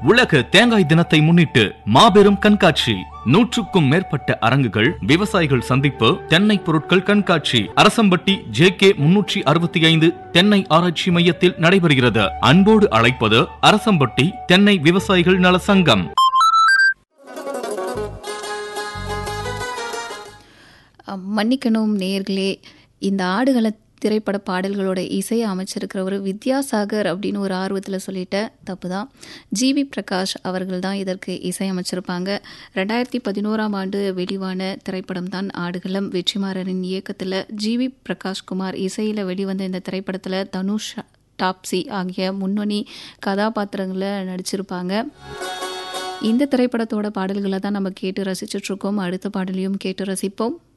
உலக தேங்காய் தினத்தை முன்னிட்டு மாபெரும் கண்காட்சி நூற்றுக்கும் மேற்பட்ட அரங்குகள் விவசாயிகள் சந்திப்பு தென்னை பொருட்கள் கண்காட்சி அரசம்பட்டி ஜே கே முன்னூற்றி அறுபத்தி ஐந்து தென்னை ஆராய்ச்சி மையத்தில் நடைபெறுகிறது அன்போடு அழைப்பது அரசம்பட்டி தென்னை விவசாயிகள் நல சங்கம் அஹ், மன்னிக்கணும் நேயர்களே இந்த ஆடுகள திரைப்பட பாடல்களோட இசையை அமைச்சிருக்கிறவர் வித்யாசாகர் அப்படின்னு ஒரு ஆர்வத்தில் சொல்லிட்டேன் தப்பு தான் ஜிவி பிரகாஷ் அவர்கள் தான் இதற்கு இசை அமைச்சிருப்பாங்க ரெண்டாயிரத்தி பதினோராம் ஆண்டு வெளிவான திரைப்படம் தான் ஆடுகளம் வெற்றிமாறனின் இயக்கத்தில் ஜிவி பிரகாஷ் குமார் இசையில் வெளிவந்த இந்த திரைப்படத்தில் தனுஷ் டாப்ஸி ஆகிய முன்னணி கதாபாத்திரங்களில் நடிச்சிருப்பாங்க இந்த திரைப்படத்தோட பாடல்களை தான் நம்ம கேட்டு ரசிச்சுட்ருக்கோம் அடுத்த பாடலையும் கேட்டு ரசிப்போம்